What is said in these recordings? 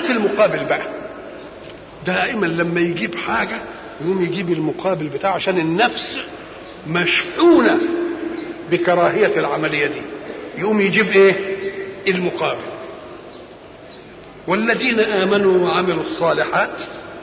هات المقابل بقى دائما لما يجيب حاجة يقوم يجيب المقابل بتاعه عشان النفس مشحونة بكراهية العملية دي يقوم يجيب ايه المقابل والذين آمنوا وعملوا الصالحات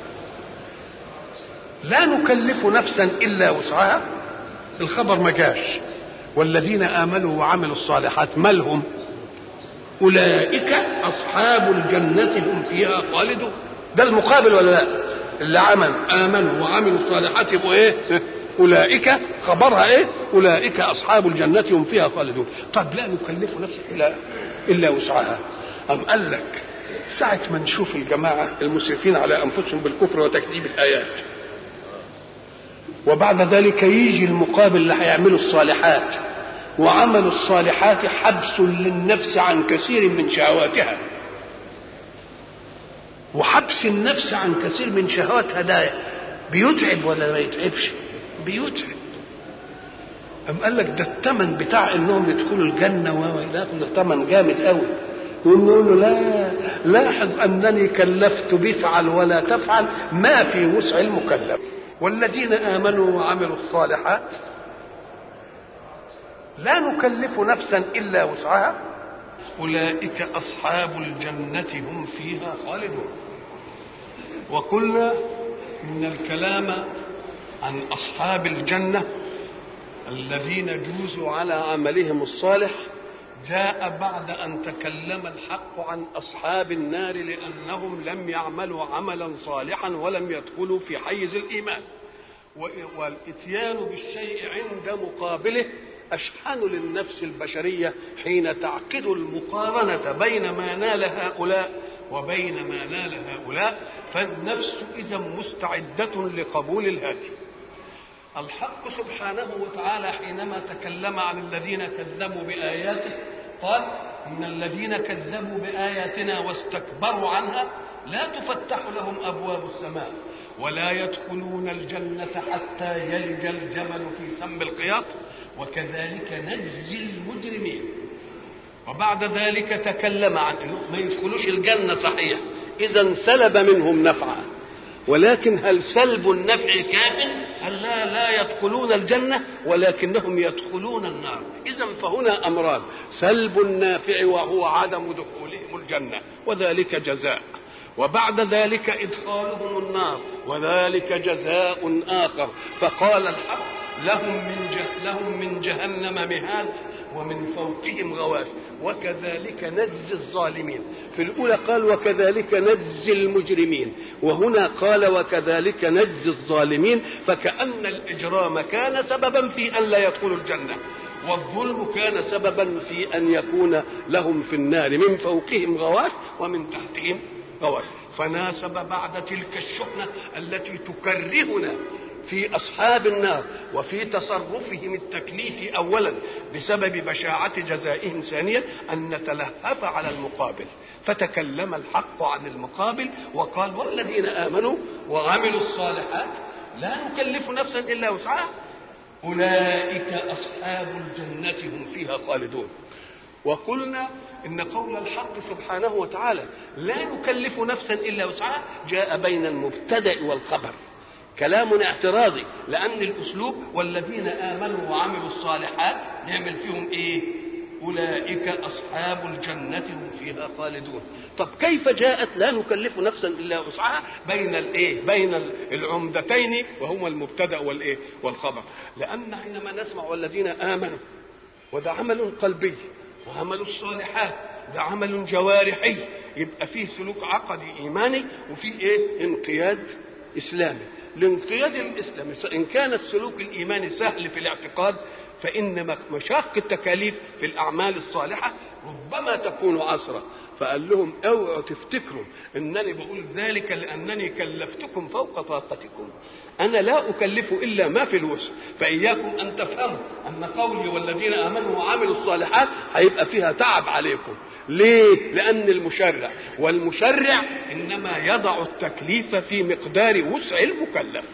لا نكلف نفسا إلا وسعها الخبر ما جاش والذين آمنوا وعملوا الصالحات ما لهم أولئك أصحاب الجنة هم فيها خالدون ده المقابل ولا لا اللي عمل آمنوا وعملوا الصالحات يبقوا إيه أولئك خبرها إيه أولئك أصحاب الجنة هم فيها خالدون طب لا نكلف نفسا إلا إلا وسعها أم قال لك ساعة ما نشوف الجماعة المسرفين على أنفسهم بالكفر وتكذيب الآيات وبعد ذلك يجي المقابل اللي هيعملوا الصالحات وعمل الصالحات حبس للنفس عن كثير من شهواتها وحبس النفس عن كثير من شهواتها ده بيتعب ولا ما يتعبش بيتعب أم قال لك ده الثمن بتاع انهم يدخلوا الجنه والى ده ثمن جامد قوي ونقول له لا لاحظ انني كلفت بفعل ولا تفعل ما في وسع المكلف والذين امنوا وعملوا الصالحات لا نكلف نفسا الا وسعها اولئك اصحاب الجنه هم فيها خالدون وقلنا ان الكلام عن اصحاب الجنه الذين جوزوا على عملهم الصالح جاء بعد ان تكلم الحق عن اصحاب النار لانهم لم يعملوا عملا صالحا ولم يدخلوا في حيز الايمان والاتيان بالشيء عند مقابله اشحن للنفس البشريه حين تعقد المقارنه بين ما نال هؤلاء وبين ما نال هؤلاء فالنفس اذا مستعده لقبول الهاتف الحق سبحانه وتعالى حينما تكلم عن الذين كذبوا بآياته قال إن الذين كذبوا بآياتنا واستكبروا عنها لا تفتح لهم أبواب السماء ولا يدخلون الجنة حتى يلج الجمل في سم القياط وكذلك نجزي المجرمين وبعد ذلك تكلم عن انه ما يدخلوش الجنة صحيح إذا سلب منهم نفعا ولكن هل سلب النفع كاف هل لا لا يدخلون الجنة ولكنهم يدخلون النار إذا فهنا أمران سلب النافع وهو عدم دخولهم الجنة وذلك جزاء وبعد ذلك إدخالهم النار وذلك جزاء آخر فقال الحق لهم من جه لهم من جهنم مهاد ومن فوقهم غواش وكذلك نجزي الظالمين في الأولى قال وكذلك نجزي المجرمين وهنا قال وكذلك نجزي الظالمين فكأن الإجرام كان سببا في أن لا يدخلوا الجنة والظلم كان سببا في أن يكون لهم في النار من فوقهم غواش ومن تحتهم غواش فناسب بعد تلك الشحنة التي تكرهنا في أصحاب النار وفي تصرفهم التكليفي أولا بسبب بشاعة جزائهم ثانيا أن نتلهف على المقابل فتكلم الحق عن المقابل وقال والذين آمنوا وعملوا الصالحات لا نكلف نفسا إلا وسعها أولئك أصحاب الجنة هم فيها خالدون وقلنا إن قول الحق سبحانه وتعالى لا نكلف نفسا إلا وسعها جاء بين المبتدأ والخبر كلام اعتراضي لأن الأسلوب والذين آمنوا وعملوا الصالحات نعمل فيهم إيه؟ أولئك أصحاب الجنة هم فيها خالدون طب كيف جاءت لا نكلف نفسا إلا وسعها بين الإيه؟ بين العمدتين وهما المبتدأ والإيه؟ والخبر لأن حينما نسمع والذين آمنوا وده عمل قلبي وعمل الصالحات ده عمل جوارحي يبقى فيه سلوك عقدي إيماني وفيه إيه؟ انقياد إسلامي الانقياد الاسلامي ان كان السلوك الايماني سهل في الاعتقاد فان مشاق التكاليف في الاعمال الصالحه ربما تكون عسره فقال لهم اوعوا تفتكروا انني بقول ذلك لانني كلفتكم فوق طاقتكم انا لا اكلف الا ما في الوسع فاياكم ان تفهموا ان قولي والذين امنوا وعملوا الصالحات هيبقى فيها تعب عليكم ليه؟ لأن المشرع والمشرع إنما يضع التكليف في مقدار وسع المكلف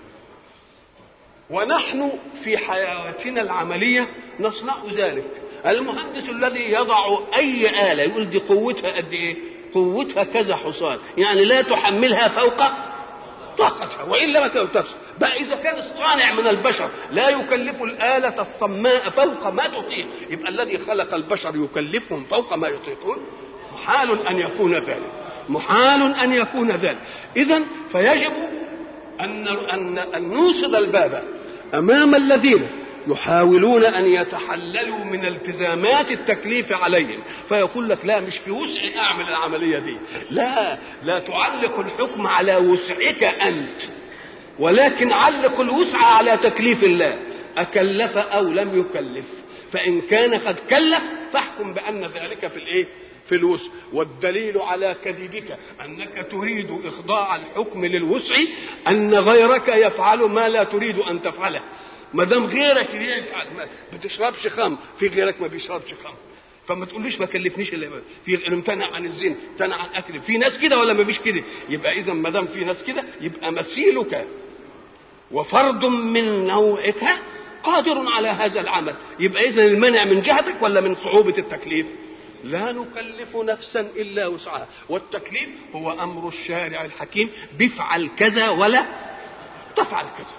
ونحن في حياتنا العملية نصنع ذلك المهندس الذي يضع أي آلة يقول دي قوتها قد إيه قوتها كذا حصان يعني لا تحملها فوق طاقتها والا ما تنتصر بقى اذا كان الصانع من البشر لا يكلف الاله الصماء فوق ما تطيق يبقى الذي خلق البشر يكلفهم فوق ما يطيقون محال ان يكون ذلك محال ان يكون ذلك اذا فيجب ان ان ان نوصد الباب امام الذين يحاولون ان يتحللوا من التزامات التكليف عليهم فيقول لك لا مش في وسعي اعمل العمليه دي لا لا تعلق الحكم على وسعك انت ولكن علق الوسع على تكليف الله اكلف او لم يكلف فان كان قد كلف فاحكم بان ذلك في الايه في الوسع والدليل على كذبك انك تريد اخضاع الحكم للوسع ان غيرك يفعل ما لا تريد ان تفعله ما دام غيرك يفعل ما بتشربش خمر في غيرك ما بيشربش خمر فما تقوليش ما كلفنيش الا في امتنع عن الزنا امتنع عن الاكل في ناس كده ولا ما فيش كده يبقى اذا ما دام في ناس كده يبقى مثيلك وفرد من نوعك قادر على هذا العمل يبقى اذا المنع من جهتك ولا من صعوبه التكليف لا نكلف نفسا الا وسعها والتكليف هو امر الشارع الحكيم بفعل كذا ولا تفعل كذا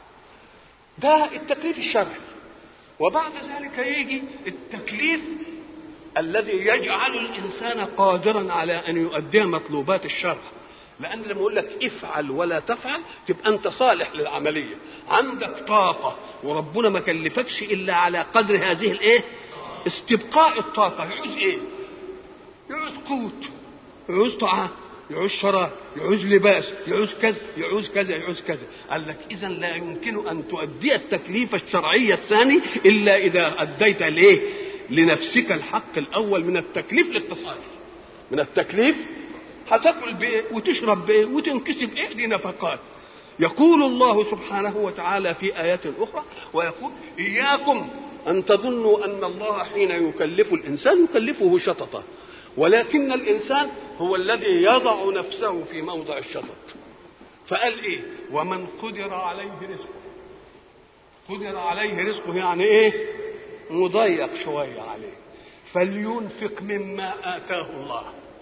ده التكليف الشرعي وبعد ذلك يجي التكليف الذي يجعل الانسان قادرا على ان يؤدي مطلوبات الشرع لان لما اقول لك افعل ولا تفعل تبقى انت صالح للعمليه عندك طاقه وربنا ما كلفكش الا على قدر هذه الايه استبقاء الطاقه يعوز ايه يعوز قوت يعوز طعام يعوز شراب يعوز لباس يعوز كذا يعوز كذا يعوز كذا قال لك اذا لا يمكن ان تؤدي التكليف الشرعي الثاني الا اذا اديت ليه لنفسك الحق الاول من التكليف الاقتصادي من التكليف هتاكل بايه وتشرب بايه وتنكسب ايه دي نفقات يقول الله سبحانه وتعالى في ايات اخرى ويقول اياكم ان تظنوا ان الله حين يكلف الانسان يكلفه شططه ولكن الانسان هو الذي يضع نفسه في موضع الشطط فقال ايه ومن قدر عليه رزقه قدر عليه رزقه يعني ايه مضيق شويه عليه فلينفق مما اتاه الله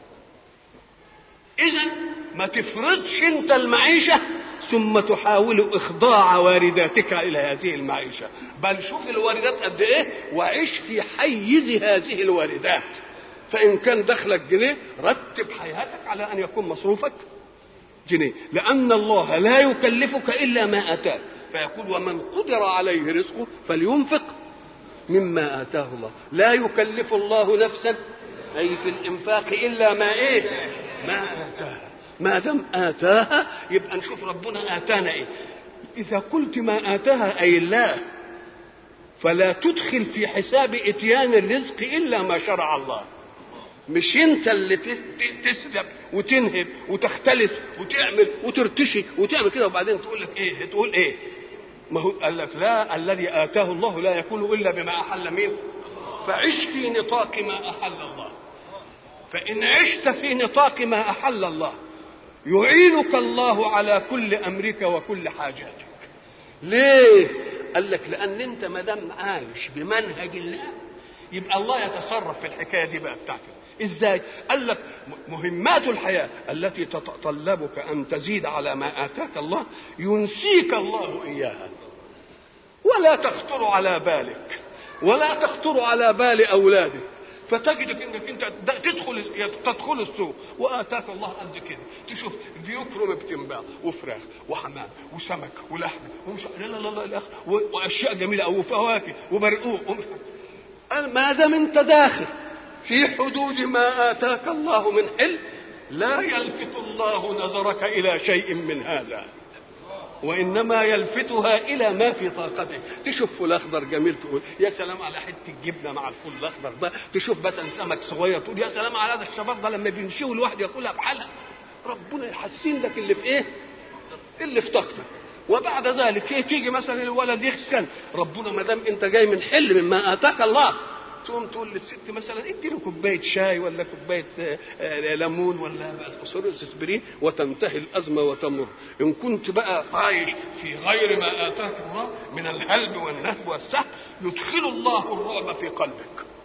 اذا ما تفرضش انت المعيشه ثم تحاول اخضاع وارداتك الى هذه المعيشه بل شوف الواردات قد ايه وعيش في حيز هذه الواردات فان كان دخلك جنيه رتب حياتك على ان يكون مصروفك جنيه لان الله لا يكلفك الا ما اتاك فيقول ومن قدر عليه رزقه فلينفق مما اتاه الله لا يكلف الله نفسا اي في الانفاق الا ما ايه ما اتاها ما دام اتاها يبقى نشوف ربنا اتانا ايه اذا قلت ما اتاها اي الله فلا تدخل في حساب اتيان الرزق الا ما شرع الله مش انت اللي تسلب وتنهب وتختلس وتعمل وترتشي وتعمل كده وبعدين تقول لك ايه تقول ايه ما هو قال لك لا الذي اتاه الله لا يكون الا بما احل مين فعش في نطاق ما احل الله فان عشت في نطاق ما احل الله يعينك الله على كل امرك وكل حاجاتك ليه قال لك لان انت ما دام عايش بمنهج الله يبقى الله يتصرف في الحكايه دي بقى بتاعتك ازاي قال لك مهمات الحياه التي تتطلبك ان تزيد على ما اتاك الله ينسيك الله اياها ولا تخطر على بالك ولا تخطر على بال اولادك فتجدك انك انت تدخل تدخل السوق واتاك الله قد كده تشوف بيكرم بتنباع وفراخ وحمام وسمك ولحم ومش لا لا لا لا واشياء جميله او فواكه وبرقوق ما دام انت داخل في حدود ما اتاك الله من حل لا يلفت الله نظرك الى شيء من هذا وانما يلفتها الى ما في طاقته تشوف فول اخضر جميل تقول يا سلام على حته جبنه مع الفول الاخضر ده تشوف مثلا سمك صغير تقول يا سلام على هذا الشباب ده لما بينشوي الواحد ياكلها بحالها ربنا يحسن لك اللي في ايه اللي في طاقتك وبعد ذلك تيجي مثلا الولد يسكن ربنا ما دام انت جاي من حل مما اتاك الله تقوم تقول للست مثلا ادي له كوبايه شاي ولا كوبايه ليمون ولا بسرعه اسبرين وتنتهي الازمه وتمر ان كنت بقى عايش في غير ما اتاك الله من الهلب والنهب والسهل يدخل الله الرعب في قلبك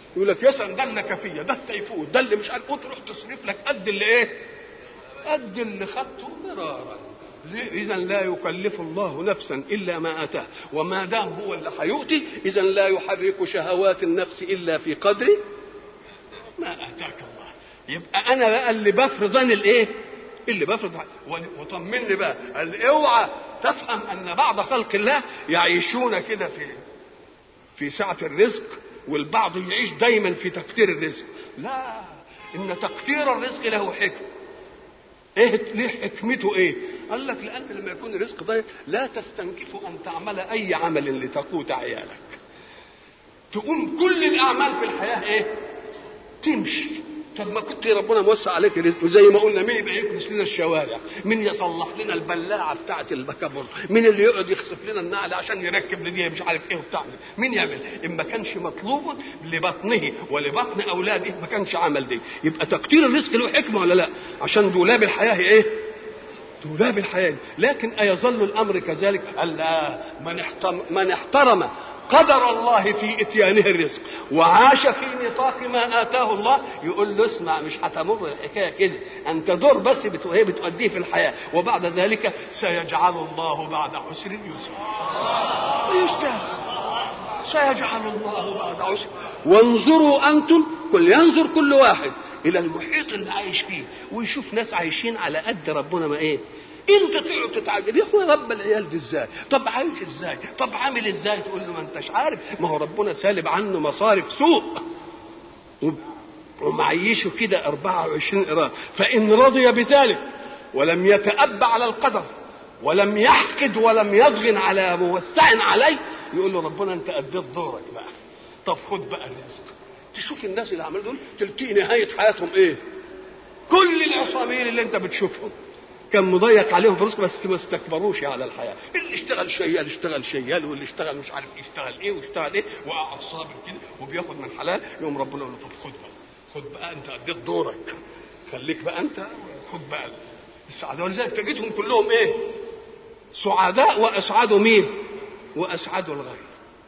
يقول لك يسأل ده النكفيه ده التيفود ده اللي مش عارف تروح تصرف لك قد اللي ايه قد اللي خدته مرارا اذا لا يكلف الله نفسا الا ما اتاه وما دام هو اللي هيؤتي اذا لا يحرك شهوات النفس الا في قدر ما اتاك الله يبقى انا بقى اللي بفرض انا الايه اللي بفرض وطمني بقى قال اوعى تفهم ان بعض خلق الله يعيشون كده في في سعه الرزق والبعض يعيش دايما في تقدير الرزق لا ان تقدير الرزق له حكم ايه ليه حكمته ايه قال لك لان لما يكون الرزق ضيق لا تستنكف ان تعمل اي عمل لتقوت عيالك تقوم كل الاعمال في الحياه ايه تمشي طب ما كنت ربنا موسع عليك رزق وزي ما قلنا مين يبقى يكنس لنا الشوارع مين يصلح لنا البلاعه بتاعه البكابور مين اللي يقعد يخسف لنا النعل عشان يركب لدي مش عارف ايه وبتاع مين يعمل ان ما كانش مطلوب لبطنه ولبطن اولاده ما كانش عمل دي يبقى تقدير الرزق له حكمه ولا لا عشان دولاب الحياه ايه دولاب الحياه لكن ايظل الامر كذلك الا من احترم من احترم قدر الله في اتيانه الرزق وعاش في نطاق ما اتاه الله يقول له اسمع مش هتمر الحكايه كده انت دور بس بتو... هي بتؤديه في الحياه وبعد ذلك سيجعل الله بعد عسر يسرا ويشتغل سيجعل الله بعد عسر وانظروا انتم كل ينظر كل واحد الى المحيط اللي عايش فيه ويشوف ناس عايشين على قد ربنا ما ايه انت تقعد تتعجب يا اخويا رب العيال دي ازاي طب عايش ازاي طب عامل ازاي تقول له ما انتش عارف ما هو ربنا سالب عنه مصارف سوء ومعيشه كده 24 قراءة فإن رضي بذلك ولم يتأبى على القدر ولم يحقد ولم يضغن على موسع عليه يقول له ربنا انت اديت دورك بقى طب خد بقى الرزق تشوف الناس اللي عملوا دول تلتقي نهاية حياتهم ايه كل العصامين اللي انت بتشوفهم كان مضيق عليهم في رزق بس ما استكبروش على الحياه اللي اشتغل شيال اشتغل شيال واللي اشتغل مش عارف يشتغل ايه واشتغل ايه وقعد صابر كده وبياخد من حلال يوم ربنا يقول له طب خد بقى خد بقى انت اديت دورك خليك بقى انت خد بقى السعاده ولذلك تجدهم كلهم ايه سعداء واسعدوا مين واسعدوا الغير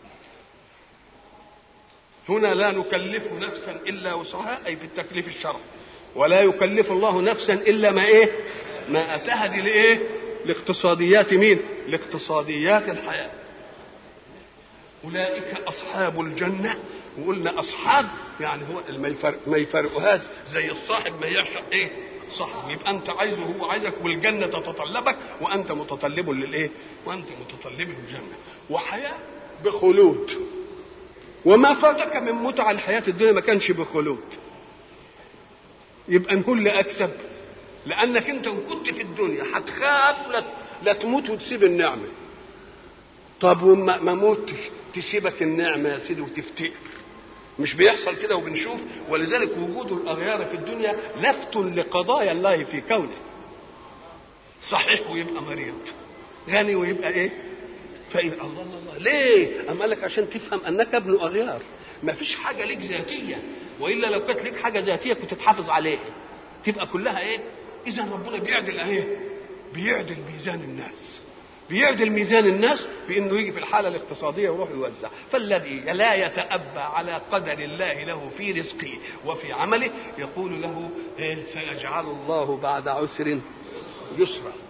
هنا لا نكلف نفسا الا وسعها اي في التكليف الشرعي ولا يكلف الله نفسا الا ما ايه ما اتاها دي لايه لاقتصاديات مين لاقتصاديات الحياه اولئك اصحاب الجنه وقلنا اصحاب يعني هو ما يفرق ما يفرقهاش زي الصاحب ما يعشق ايه صاحب يبقى انت عايزه هو عايزك والجنه تتطلبك وانت متطلب للايه وانت متطلب للجنه وحياه بخلود وما فاتك من متع الحياه الدنيا ما كانش بخلود يبقى نقول لاكسب لانك انت ان كنت في الدنيا هتخاف لا لا تموت وتسيب النعمه طب وما ما موتش تسيبك النعمه يا سيدي وتفتقر مش بيحصل كده وبنشوف ولذلك وجود الاغيار في الدنيا لفت لقضايا الله في كونه صحيح ويبقى مريض غني ويبقى ايه فإذا الله الله الله ليه؟ أم قال لك عشان تفهم أنك ابن أغيار ما فيش حاجة ليك ذاتية وإلا لو كانت ليك حاجة ذاتية كنت تحافظ عليها تبقى كلها إيه؟ إذا ربنا بيعدل إيه؟ بيعدل ميزان الناس بيعدل ميزان الناس بانه يجي في الحاله الاقتصاديه ويروح يوزع فالذي لا يتأبى على قدر الله له في رزقه وفي عمله يقول له إيه سيجعل الله بعد عسر يسرا